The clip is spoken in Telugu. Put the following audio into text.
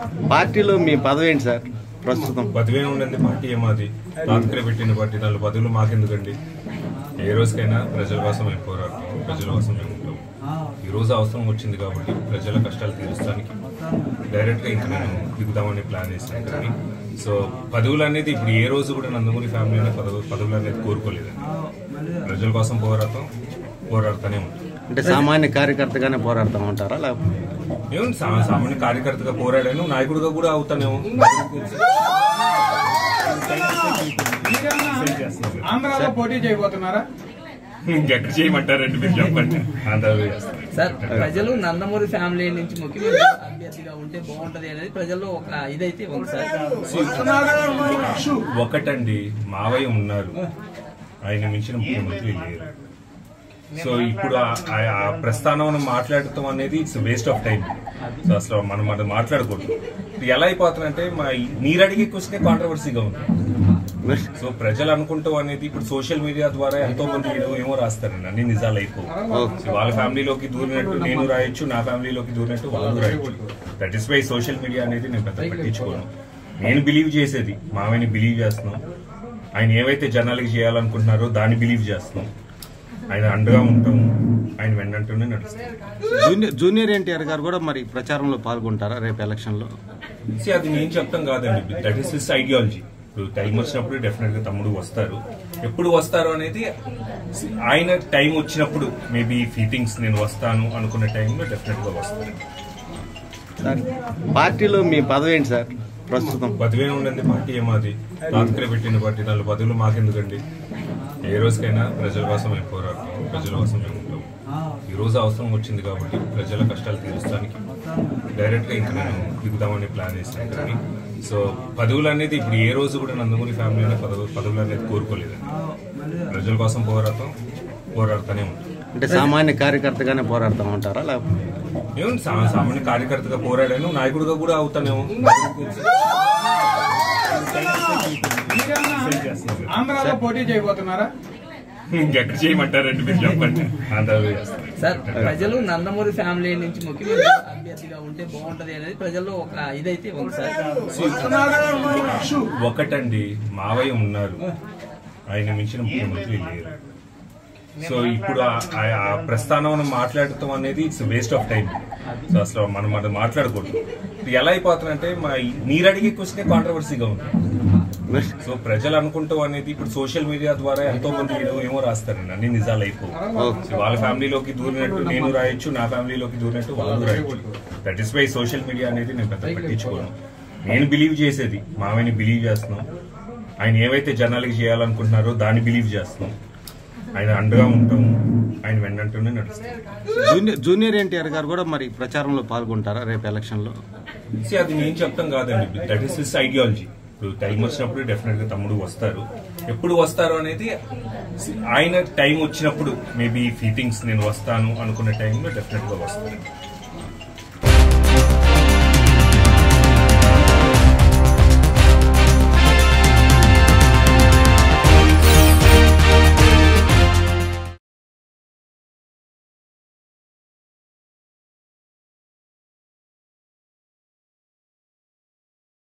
పార్టీలో మీ పదవి ఏంటి సార్ ప్రస్తుతం పదవే ఉండండి పార్టీ ఏమాది తాతకరే పెట్టిన పార్టీ నాలుగు పదవులు మాకెందుకండి ఏ రోజుకైనా ప్రజల కోసం మేము పోరాడతాం ప్రజల కోసం మేము ఉంటాం ఈ రోజు అవసరం వచ్చింది కాబట్టి ప్రజల కష్టాలు తీర్చడానికి డైరెక్ట్ గా ఇంకా నేను దిగుదామని ప్లాన్ చేశాను కానీ సో పదవులు అనేది ఇప్పుడు ఏ రోజు కూడా నందమూరి ఫ్యామిలీ పదవు పదవులు అనేది కోరుకోలేదండి ప్రజల కోసం పోరాడతాం పోరాడుతూనే ఉంటాం అంటే సామాన్య కార్యకర్తగానే పోరాడుతూ ఉంటారా లేకపోతే ఏమండి సా- సామాన్య కార్యకర్తగా పోరాడాను నాయకుడిగా కూడా అవుతానేమో ఆంధ్రాలో పోటీ చేయబోతున్నారా ఇంకెక్కడ చేయమంటారండి మీరు చెప్పండి ఆంధ్రాలో చేస్తాను సార్ ప్రజలు నందమూరి ఫ్యామిలీ నుంచి ముఖ్యమంత్రి అభ్యర్థిగా ఉంటే బాగుంటది అనేది ప్రజల్లో ఒక ఇదైతే ఉంది సార్ ఒకటండి మావయ్య ఉన్నారు ఆయన మించిన ముఖ్యమంత్రి లేరు సో ఇప్పుడు ఆ- ఆ- ఆ ప్రస్థానం మాట్లాడటం అనేది it's waste of time so అసలు మనం అది మాట్లాడకూడదు ఇప్పుడు ఎలా అయిపోతుందంటే మా మీరు అడిగే క్వశ్చనే కాంట్రవర్సీగా ఉంది సో ప్రజలు అనుకుంటాం అనేది ఇప్పుడు సోషల్ మీడియా ద్వారా ఎంతో మంది ఏదో ఏమో రాస్తారండి అన్ని నిజాలు అయిపోవు సో వాళ్ళ ఫ్యామిలీలోకి దూరినట్టు నేను రాయొచ్చు నా ఫ్యామిలీలోకి దూరినట్టు వాళ్ళు రాయొచ్చు that is why social media అనేది నేను పెద్ద పట్టించుకోను నేను బిలీవ్ చేసేది మామయ్యని బిలీవ్ చేస్తున్నాం ఆయన ఏవైతే జనాలకి చేయాలనుకుంటున్నారో దాన్ని బిలీవ్ చేస్తున్నాం ఆయన అండగా ఉంటాం ఆయన వెన్నంటూనే నడుస్తాం జూనియర్ జూనియర్ ఎన్టీఆర్ గారు కూడా మరి ప్రచారంలో పాల్గొంటారా రేపు ఎలక్షన్లో See, అది నేను చెప్తాం కాదండి దట్ ఈస్ హిస్ ఐడియాలజీ ఇప్పుడు టైం వచ్చినప్పుడు డెఫినెట్ గా తమ్ముడు వస్తారు ఎప్పుడు వస్తారు అనేది see, ఆయన టైం వచ్చినప్పుడు మేబీ ఫీటింగ్స్ నేను వస్తాను అనుకున్న టైంలో డెఫినెట్ గా వస్తారు సార్ పార్టీలో మీ పదవి ఏంటి సార్ ప్రస్తుతం పదవే ఉండండి పార్టీ ఏమాది తాతకరే పెట్టిన పార్టీ నాలుగు పదవులు మాకెందుకండి ఏ రోజుకైనా ప్రజల కోసం మేము పోరాడతాం ప్రజల కోసం మేము ఉంటాం ఈ రోజు అవసరం వచ్చింది కాబట్టి ప్రజల కష్టాలు తీర్చడానికి డైరెక్ట్ గా ఇంకా నేను దిగుదామని ప్లాన్ చేశాను కానీ సో పదవులు అనేది ఇప్పుడు ఏ రోజు కూడా నందమూరి ఫ్యామిలీ పదవు పదవులు అనేది కోరుకోలేదండి ప్రజల కోసం పోరాడతాం పోరాడుతూనే ఉంటాం అంటే సామాన్య కార్యకర్తగానే పోరాడుతూ ఉంటారా లేకపోతే ఏమండి సా- సామాన్య కార్యకర్తగా పోరాడాను నాయకుడిగా కూడా అవుతానేమో ఆంధ్రాలో పోటీ చేయబోతున్నారా ఇంకెక్కడ చేయమంటారండి మీరు చెప్పండి ఆంధ్రాలో చేస్తాను సార్ ప్రజలు నందమూరి ఫ్యామిలీ నుంచి ముఖ్యమంత్రి అభ్యర్థిగా ఉంటే బాగుంటది అనేది ప్రజల్లో ఒక ఇదైతే ఉంది సార్ ఒకటండి మావయ్య ఉన్నారు ఆయన మించిన ముఖ్యమంత్రి లేరు సో ఇప్పుడు ఆ- ఆ- ఆ ప్రస్థానం మాట్లాడటం అనేది it's waste of time so అసలు మనం అది మాట్లాడకూడదు ఇప్పుడు ఎలా అయిపోతుందంటే మా మీరు అడిగే క్వశ్చనే కాంట్రవర్సీగా ఉంది సో ప్రజలు అనుకుంటాం అనేది ఇప్పుడు సోషల్ మీడియా ద్వారా ఎంతో మంది ఏదో ఏమో రాస్తారండి అన్ని నిజాలు అయిపోవు సో వాళ్ళ ఫ్యామిలీలోకి దూరినట్టు నేను రాయొచ్చు నా ఫ్యామిలీలోకి దూరినట్టు వాళ్ళు రాయొచ్చు that is why social media అనేది నేను పెద్ద పట్టించుకోను నేను బిలీవ్ చేసేది మామయ్యని బిలీవ్ చేస్తున్నాం ఆయన ఏవైతే జనాలకి చేయాలనుకుంటున్నారో దాన్ని బిలీవ్ చేస్తున్నాం ఆయన అండగా ఉంటాం ఆయన వెన్నంటూనే నడుస్తాం జూనియర్ జూనియర్ ఎన్టీఆర్ గారు కూడా మరి ప్రచారంలో పాల్గొంటారా రేపు ఎలక్షన్లో See, అది నేను చెప్తాం కాదండి దట్ ఈస్ హిస్ ఐడియాలజీ ఇప్పుడు టైం వచ్చినప్పుడు డెఫినెట్ గా తమ్ముడు వస్తారు ఎప్పుడు వస్తారు అనేది see, ఆయన టైం వచ్చినప్పుడు మేబీ ఫీటింగ్స్ నేను వస్తాను అనుకున్న టైంలో డెఫినెట్ గా వస్తారు